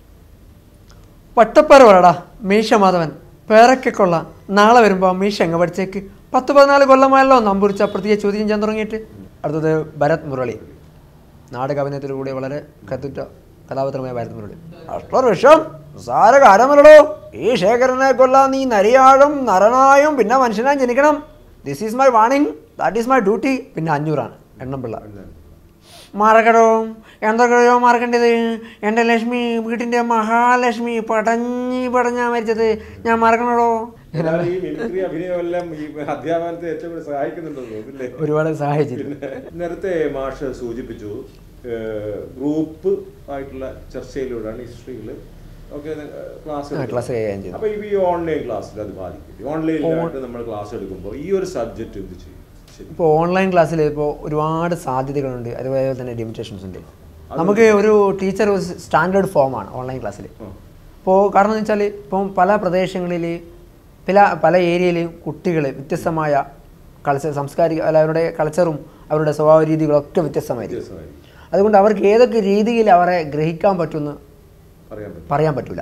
പട്ടപ്പരവടാ മീശ മാധവൻ പേരൊക്കെ കൊള്ളാം നാളെ വരുമ്പോൾ മീശ അങ്ങ് പഠിച്ചേക്ക് പത്ത് പതിനാല് കൊല്ലമായല്ലോ നമ്പൂരിച്ച പ്രത്യേക ചോദ്യം ചെയ്യാൻ തുടങ്ങിയിട്ട് അടുത്തത് ഭരത് മുരളി നാടക അഭിനയത്തിലൂടെ വളരെ കത്തുറ്റ കഥാപാത്രമായ ഭരത് മുരളി അഷ്ടവർഷം സാര കാരമല്ലടോ ഈ ശേഖരനെ കൊല്ലാൻ നീ നരിയാഴും നരനായും പിന്നെ മനുഷ്യനായും ജനിക്കണം this is my warning that is my duty പിന്നെ അഞ്ഞൂറാണ് എണ്ണം പിള്ള മറക്കടോ എന്തൊക്കെയോ മറക്കേണ്ടത് എൻ്റെ ലക്ഷ്മി വീട്ടിൻ്റെ മഹാലക്ഷ്മി പടഞ്ഞി പടഞ്ഞാ മരിച്ചത് ഞാൻ മറക്കണടോ എന്നാൽ ഈ മിമിക്രി അഭിനയം എല്ലാം ഈ അധ്യാപനത്തെ ഏറ്റവും കൂടുതൽ സഹായിക്കുന്നുണ്ടെന്ന് തോന്നുന്നില്ലേ ഒരുപാട് സഹായിച്ചിരുന്നു പിന്നെ നേരത്തെ മാഷ് സൂചിപ്പിച്ചു ഏഹ്, ഗ്രൂപ്പ് ആയിട്ടുള്ള ചർച്ചയിലൂടെയാണ് ഹിസ്റ്ററിയിൽ ഒക്കെ ക്ലാസ് ആ, ക്ലാസ് കൈകാര്യം ചെയ്തു. അപ്പൊ ഈ ഓൺലൈൻ ക്ലാസ്സിൽ അത് ബാധിക്കും ഓൺലൈനിലായിട്ട് നമ്മൾ ക്ലാസ് എടുക്കുമ്പോൾ ഈ ഒരു സബ്ജക്റ്റ് എന്ത് ചെയ്യും ശരി ഇപ്പോൾ ഓൺലൈൻ ക്ലാസ്സിൽ ഇപ്പോൾ ഒരുപാട് സാധ്യതകളുണ്ട് അതുപോലെ തന്നെ ലിമിറ്റേഷൻസ് ഉണ്ട് നമുക്ക് ഒരു ടീച്ചർ സ്റ്റാൻഡേർഡ് ഫോമാണ് ഓൺലൈൻ ക്ലാസ്സിൽ ആ. ഇപ്പോൾ കാരണം എന്ന് വെച്ചാൽ ഇപ്പം പല പ്രദേശങ്ങളിൽ പല പല ഏരിയയിലെയും കുട്ടികൾ വ്യത്യസ്തമായ കൾച്ചർ സാംസ്കാരിക അല്ല അവരുടെ കൾച്ചറും അവരുടെ സ്വഭാവ രീതികളൊക്കെ വ്യത്യസ്തമായിരിക്കും വ്യത്യാസമായി അതുകൊണ്ട് അവർക്ക് ഏതൊക്കെ രീതിയിൽ അവരെ ഗ്രഹിക്കാൻ പറ്റുമെന്ന് പറയാൻ പറ്റും പറയാൻ പറ്റില്ല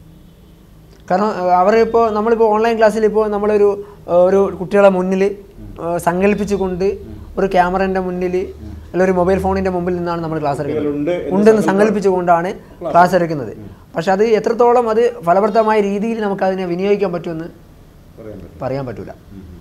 കാരണം അവരിപ്പോൾ നമ്മളിപ്പോൾ ഓൺലൈൻ ക്ലാസ്സിൽ ഇപ്പോൾ നമ്മളൊരു ഏഹ്, ഒരു കുട്ടികളെ മുന്നിൽ ഏഹ്, സങ്കല്പിച്ചുകൊണ്ട് ഒരു ക്യാമറേൻ്റെ മുന്നിൽ അല്ല ഒരു മൊബൈൽ ഫോണിൻ്റെ മുമ്പിൽ നിന്നാണ് നമ്മൾ ക്ലാസ് എടുക്കുന്നത് കുട്ടികളുണ്ട് എന്ന് ഉണ്ടെന്ന് സങ്കല്പിച്ചുകൊണ്ടാണ് ക്ലാസ് എടുക്കുന്നത് പക്ഷെ അത് എത്രത്തോളം അത് ഫലപ്രദമായ രീതിയിൽ നമുക്കതിനെ വിനിയോഗിക്കാൻ പറ്റുമെന്ന് പറയാൻ പറ്റും പറയാൻ പറ്റില്ല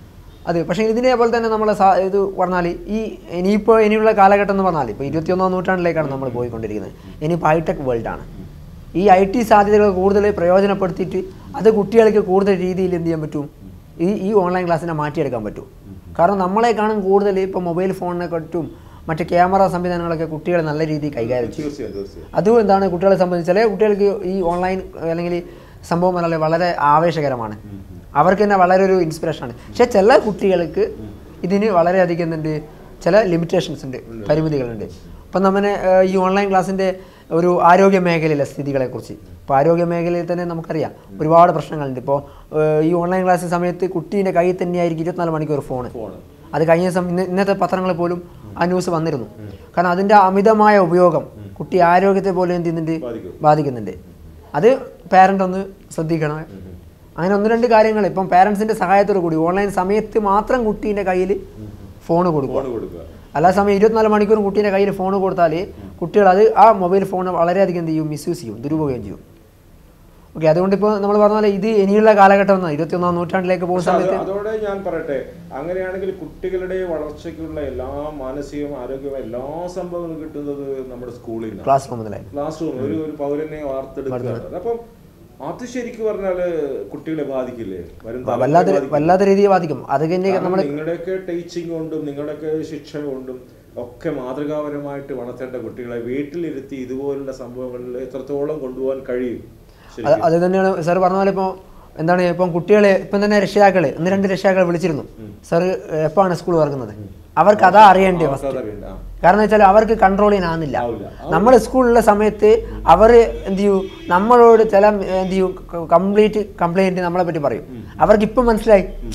അത് പക്ഷേ ഇതിനെ പോലെ തന്നെ നമ്മളെ സാ ഇത് പറഞ്ഞാൽ ഈ ഇനിയിപ്പോൾ ഇനിയുള്ള കാലഘട്ടം എന്ന് പറഞ്ഞാൽ ഇപ്പോൾ ഇരുപത്തിയൊന്നാം നൂറ്റാണ്ടിലേക്കാണ് നമ്മൾ പോയിക്കൊണ്ടിരിക്കുന്നത് ഇനിയിപ്പോൾ ഹൈടെക് വേൾഡാണ് ഈ ഐ ടി സാധ്യതകൾ കൂടുതൽ പ്രയോജനപ്പെടുത്തിയിട്ട് അത് കുട്ടികൾക്ക് കൂടുതൽ രീതിയിൽ എന്ത് ചെയ്യാൻ പറ്റും ഈ ഈ ഓൺലൈൻ ക്ലാസ്സിനെ മാറ്റിയെടുക്കാൻ പറ്റും കാരണം നമ്മളെക്കാളും കൂടുതൽ ഇപ്പോൾ മൊബൈൽ ഫോണിനെ പറ്റും മറ്റ് ക്യാമറ സംവിധാനങ്ങളൊക്കെ കുട്ടികൾ നല്ല രീതിയിൽ കൈകാര്യം ചെയ്യും തീർച്ചയായും തീർച്ചയായും അതും എന്താണ് കുട്ടികളെ സംബന്ധിച്ച് ചില കുട്ടികൾക്ക് ഈ ഓൺലൈൻ അല്ലെങ്കിൽ സംഭവം പറഞ്ഞാൽ വളരെ ആവേശകരമാണ് അവർക്ക് തന്നെ വളരെ ഒരു ഇൻസ്പിറേഷനാണ് പക്ഷെ ചില കുട്ടികൾക്ക് ഇതിന് വളരെയധികം എന്തുണ്ട് ചില ലിമിറ്റേഷൻസ് ഉണ്ട് പരിമിതികളുണ്ട് അപ്പം നമ്മനെ ഏഹ്, ഈ ഓൺലൈൻ ക്ലാസ്സിൻ്റെ ഒരു ആരോഗ്യ മേഖലയിലെ സ്ഥിതികളെക്കുറിച്ച് ഇപ്പോൾ ആരോഗ്യ മേഖലയിൽ തന്നെ നമുക്കറിയാം ഒരുപാട് പ്രശ്നങ്ങളുണ്ട് ഇപ്പോൾ ഏഹ്, ഈ ഓൺലൈൻ ക്ലാസ് സമയത്ത് കുട്ടീൻ്റെ കയ്യിൽ തന്നെയായിരിക്കും ഇരുപത്തിനാല് മണിക്കൂർ ഫോണ് ഫോണ് അത് കഴിഞ്ഞ ദിവസം ഇന്ന് ഇന്നത്തെ പത്രങ്ങളിൽ പോലും ആ ന്യൂസ് വന്നിരുന്നു കാരണം അതിൻ്റെ അമിതമായ ഉപയോഗം കുട്ടി ആരോഗ്യത്തെ പോലും എന്ത് ചെയ്യുന്നുണ്ട് ബാധിക്കും. ബാധിക്കുന്നുണ്ട് അത് പാരൻ്റ് ഒന്ന് ശ്രദ്ധിക്കണം അങ്ങനെ ഒന്ന് രണ്ട് കാര്യങ്ങൾ ഇപ്പം പാരൻസിൻ്റെ സഹായത്തോടു കൂടി ഓൺലൈൻ സമയത്ത് മാത്രം കുട്ടീൻ്റെ കയ്യിൽ ഫോൺ കൊടുക്കുക ഫോണ് കൊടുക്കുക അല്ലാ സമയം ഇരുപത്തിനാല് മണിക്കൂറും കുട്ടീൻ്റെ കയ്യിൽ ഫോൺ കൊടുത്താൽ കുട്ടികൾ അത് ആ മൊബൈൽ ഫോൺ വളരെയധികം എന്ത് ചെയ്യും മിസ്യൂസ് ചെയ്യും ദുരുപയോഗം ചെയ്യും ഓക്കെ അതുകൊണ്ട് ഇപ്പോൾ നമ്മൾ പറഞ്ഞ പോലെ ഇത് ഇനിയുള്ള കാലഘട്ടം എന്നാണ് ഇരുപത്തിയൊന്നാം നൂറ്റാണ്ടിലേക്ക് പോകുന്ന പക്ഷെ അത് സമയത്ത് അതോടെ ഞാൻ പറയട്ടെ അങ്ങനെയാണെങ്കിൽ കുട്ടികളുടെ വളർച്ചയ്ക്കുള്ള എല്ലാ മാനസികവും ആരോഗ്യവും എല്ലാ സംഭവങ്ങളും കിട്ടുന്നത് നമ്മുടെ സ്കൂളിൽ നിന്നാണ് ക്ലാസ് റൂമിലായി ക്ലാസ് റൂം ഒരു ഒരു പൗരനെ വാർത്തെടുക്കുകയാണ് അപ്പം അത് ശരിക്കും പറഞ്ഞാല് കുട്ടികളെ ബാധിക്കില്ലേ വരും തലമുറയെ വല്ലാത്ത ബാധിക്കില്ലേ? വല്ലാത്ത രീതിയിൽ ബാധിക്കും അത് കഴിഞ്ഞ് കാരണം നമ്മൾ നിങ്ങളുടെയൊക്കെ ടീച്ചിങ് കൊണ്ടും നിങ്ങളുടെയൊക്കെ ശിക്ഷ കൊണ്ടും ഒക്കെ മാതൃകാപരമായിട്ട് വളർത്തേണ്ട കുട്ടികളെ വീട്ടിലിരുത്തി ഇതുപോലുള്ള സംഭവങ്ങളിൽ എത്രത്തോളം കൊണ്ടുപോകാൻ കഴിയും ശരി അത് തന്നെയാണ് സാർ പറഞ്ഞ പോലെ ഇപ്പോൾ എന്താണ് ഇപ്പം കുട്ടികളെ ഇപ്പം തന്നെ രക്ഷിതാക്കൾ ഒന്ന് രണ്ട് രക്ഷിതാക്കൾ വിളിച്ചിരുന്നു സാർ എപ്പോഴാണ് സ്കൂൾ തുറക്കുന്നത് അവർക്ക് അതാ അറിയേണ്ടി ഫസ്റ്റ് അവർക്കതറിയണ്ട. ആ. കാരണം വെച്ചാൽ അവർക്ക് കൺട്രോൾ ചെയ്യാനാകുന്നില്ല ആവില്ല. നമ്മൾ സ്കൂളിലുള്ള സമയത്ത് അവർ എന്ത് ചെയ്യൂ നമ്മളോട് ചില എന്ത് ചെയ്യൂ കംപ്ലീറ്റ് കംപ്ലൈൻറ്റ് നമ്മളെ പറ്റി പറയും അവർക്ക് ഇപ്പം മനസ്സിലായി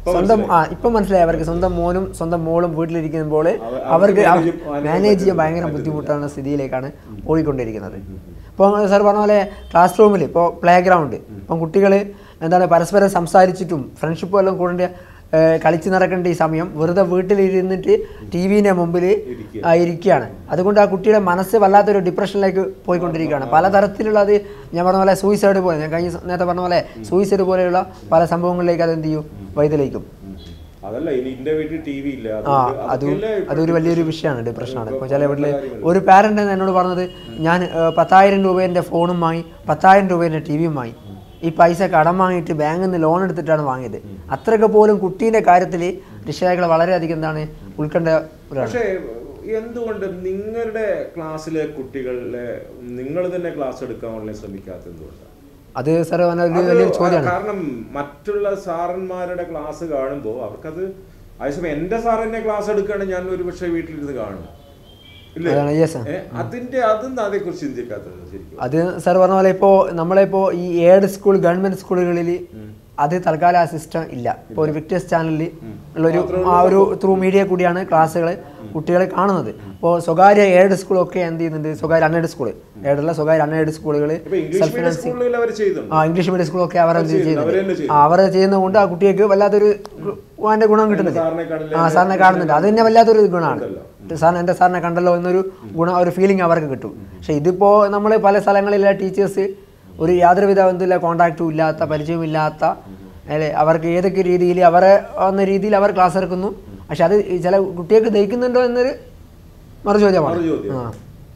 സ്വന്തം ആ ഇപ്പം മനസ്സിലായി അവർക്ക് സ്വന്തം മോനും സ്വന്തം മോളും വീട്ടിലിരിക്കുമ്പോൾ അവ- അവർക്ക് അവർക്ക് manage ചെയ്യാൻ മാനേജ് ചെയ്യാൻ ഭയങ്കര പറ്റുന്നില്ല. ബുദ്ധിമുട്ടാണ് സ്ഥിതിയിലേക്കാണ് പോയിക്കൊണ്ടിരിക്കുന്നത് ഇപ്പോൾ സാർ പറഞ്ഞ പോലെ ക്ലാസ് റൂമിൽ ഇപ്പോൾ പ്ലേ ഗ്രൗണ്ട് ഇപ്പം കുട്ടികൾ എന്താണ് പരസ്പരം സംസാരിച്ചിട്ടും ഫ്രണ്ട്ഷിപ്പും എല്ലാം കൂടേണ്ട കളിച്ച് നടക്കേണ്ട ഈ സമയം വെറുതെ വീട്ടിലിരുന്നിട്ട് ടി വിൻ്റെ മുമ്പിൽ ഇരിക്കുക. ആ, ഇരിക്കുകയാണ് അതുകൊണ്ട് ആ കുട്ടിയുടെ മനസ്സ് വല്ലാത്തൊരു ഡിപ്രഷനിലേക്ക് പോയിക്കൊണ്ടിരിക്കുകയാണ് പലതരത്തിലുള്ള അത് ഞാൻ പറഞ്ഞ പോലെ സൂയിസൈഡ് പോലെ ഞാൻ കഴിഞ്ഞ നേരത്തെ പറഞ്ഞ പോലെ സൂയിസൈഡ് പോലെയുള്ള പല സംഭവങ്ങളിലേക്ക് അത് എന്ത് ചെയ്യും വൈദ്യലേക്കും അതല്ല ഇനി എന്റെ വീട്ടിൽ ടി വി ഇല്ല ആ അതുകൊണ്ട് അത് അതൊക്കെയല്ലേ ഇപ്പൊ അതൊരു വലിയൊരു വിഷയമാണ് ഡിപ്രഷനാണ് ഇപ്പോൾ ചില വീട്ടിൽ കാര്യങ്ങൾ. ഒരു പാരൻ്റ് എന്നോട് പറഞ്ഞത് ഞാൻ ഏഹ്, പത്തായിരം രൂപേൻ്റെ ഫോണും വാങ്ങി പത്തായിരം രൂപേൻ്റെ ടി വിയും വാങ്ങി ഈ പൈസ കടം വാങ്ങിയിട്ട് ബാങ്കിൽ നിന്ന് ലോൺ എടുത്തിട്ടാണ് വാങ്ങിയത് അത്രയൊക്കെ പോലും കുട്ടീൻ്റെ കാര്യത്തിൽ രക്ഷിതാക്കൾ വളരെയധികം എന്താണ് ഉൾക്കൊണ്ട ഒരാൾ പക്ഷേ എന്തുകൊണ്ട് നിങ്ങളുടെ ക്ലാസ്സിലെ കുട്ടികളെ നിങ്ങൾ തന്നെ ക്ലാസ് എടുക്കാൻ ശ്രമിക്കാത്ത എന്തുകൊണ്ടാണ് അത് സാർ പറഞ്ഞ ഒരു അത് വലിയൊരു ചോദ്യമാണ് കാരണം മറ്റുള്ള സാറന്മാരുടെ ക്ലാസ് കാണുമ്പോൾ അവർക്കത് അതേസമയം എന്റെ സാർ എന്നെ ക്ലാസ് എടുക്കുകയാണെങ്കിൽ ഞാൻ ഒരു പക്ഷേ വീട്ടിലിരുന്ന് കാണും ഇല്ലേ അതാണ് യെസ് സാർ ഏ, അതിന്റെ അതും അതേക്കുറിച്ച് ചിന്തിക്കാത്തത് ശരിക്കും അത് സാർ പറഞ്ഞ പോലെ ഇപ്പോൾ നമ്മളിപ്പോൾ ഈ എയ്ഡ് സ്കൂൾ ഗവൺമെൻറ് സ്കൂളുകളിൽ അത് തൽക്കാലം ആ സിസ്റ്റം ഇല്ല ഇപ്പോൾ ഒരു വിക്ടേഴ്സ് ചാനലിൽ ഉള്ളൊരു ആ ഒരു ത്രൂ മീഡിയ കൂടിയാണ് ക്ലാസ്സുകൾ കുട്ടികളെ കാണുന്നത് ഇപ്പോൾ സ്വകാര്യ എയ്ഡ് സ്കൂളൊക്കെ എന്ത് ചെയ്യുന്നുണ്ട് സ്വകാര്യ അൺഎയ്ഡ് സ്കൂൾ എയ്ഡുള്ള സ്വകാര്യ അൺഎയ്ഡ് സ്കൂളുകൾ ഇപ്പൊ ഇംഗ്ലീഷ് മീഡിയം സ്കൂളുകളിൽ അവർ ചെയ്യുന്നുണ്ട് ആ ഇംഗ്ലീഷ് മീഡിയം സ്കൂളൊക്കെ അവർ എന്ത് ചെയ്യുന്നു, അവര് തന്നെ ചെയ്യുന്നുണ്ട് ചെയ്യുന്നു. ആ അവർ ചെയ്യുന്നതുകൊണ്ട് ആ കുട്ടിക്ക് വല്ലാത്തൊരു ഗു- അതിന്റെ ഗുണം കിട്ടുന്നുണ്ട് സാറിനെ കാണില്ല ആ സാറിനെ കാണുന്നുണ്ട് അത് തന്നെ വല്ലാത്തൊരു ഗുണമാണ് ഉണ്ടല്ലോ. സാറിന് എൻ്റെ സാറിനെ കണ്ടല്ലോ എന്നൊരു ഗുണം ഒരു ഫീലിംഗ് അവർക്ക് കിട്ടും പക്ഷെ ഇതിപ്പോൾ നമ്മൾ പല സ്ഥലങ്ങളിലെ ടീച്ചേഴ്സ് ഒരു യാതൊരുവിധ എന്തില്ല കോണ്ടാക്റ്റും ഇല്ലാത്ത പരിചയമില്ലാത്ത അല്ലെ അവർക്ക് ഏതൊക്കെ രീതിയിൽ അവരെ എന്ന രീതിയിൽ അവർ ക്ലാസ് എടുക്കുന്നു പക്ഷെ അത് ഈ ചില കുട്ടികൾക്ക് ദഹിക്കുന്നുണ്ടോ എന്നൊരു മറു ചോദ്യമാണ് മറുചോദ്യം. ആ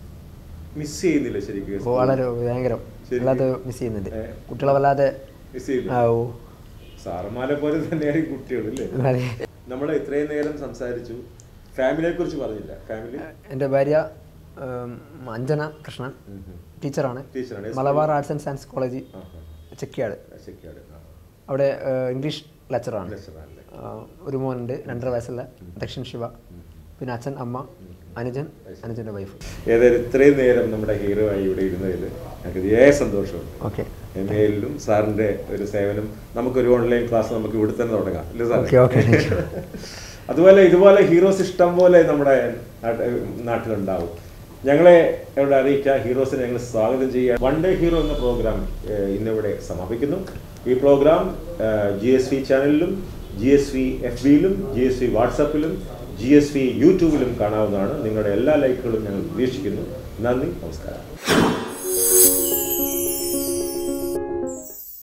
മിസ് ചെയ്യുന്നില്ല ശരിക്കും അപ്പോൾ വളരെ ഭയങ്കരം വല്ലാതെ മിസ് ചെയ്യുന്നുണ്ട് ഏ. കുട്ടികളെ വല്ലാതെ മിസ് ചെയ്യുന്നു ആ, ഓ സാറന്മാരെ പോലെ തന്നെയാണ് ഈ കുട്ടികളില്ലേ അതെ. നമ്മൾ ഇത്രയും നേരം സംസാരിച്ചു ഫാമിലിയെ കുറിച്ച് പറഞ്ഞില്ല ഫാമിലി എൻ്റെ ഭാര്യ ഉം, അഞ്ജന കൃഷ്ണൻ ടീച്ചറാണ് ടീച്ചറാണ് Malabar arts and science college Chekkiad ശരിക്കാട് അവിടെ ഏഹ്, ഇംഗ്ലീഷ് ലെക്ചറാണ് ലെക്ചറാണല്ലേ ആഹ്, ഒരു മോനുണ്ട് രണ്ടര വയസ്സുള്ള ദക്ഷിൺ ശിവ പിന്നെ അച്ഛൻ അമ്മ അനുജൻ അനുജൻ്റെ വൈഫ് ഏതായാലും ഇത്രയും നേരം നമ്മുടെ ഹീറോ ആയി ഇവിടെ ഇരുന്നതിൽ ഞങ്ങൾക്ക് അതിയായ സന്തോഷമുണ്ട് ഓക്കെ എമെയിലും സാറിന്റെ ഒരു സേവനം നമുക്കൊരു ഓൺലൈൻ ക്ലാസ് നമുക്ക് ഇവിടെ തന്നെ തുടങ്ങാം അല്ലേ സാർ ഓക്കെ ഓക്കെ അതുപോലെ ഇതുപോലെ ഹീറോസ് ഇഷ്ടം പോലെ നമ്മുടെ നാട്ട്- നാട്ടിലുണ്ടാവും ഞങ്ങളെ ഇവിടെ അറിയിച്ച ഹീറോസിനെ ഞങ്ങൾ സ്വാഗതം ചെയ്യുക വൺ ഡേ ഹീറോ എന്ന പ്രോഗ്രാം ഏഹ്, ഇന്നിവിടെ സമാപിക്കുന്നു ഈ പ്രോഗ്രാം ജി എസ് വി ചാനലിലും ജി എസ് വി എഫ് ബിയിലും ജി എസ് വി വാട്സാപ്പിലും ജി എസ് വി യൂട്യൂബിലും കാണാവുന്നതാണ് നിങ്ങളുടെ എല്ലാ ലൈക്കുകളും ഞങ്ങൾ പ്രതീക്ഷിക്കുന്നു നന്ദി നമസ്കാരം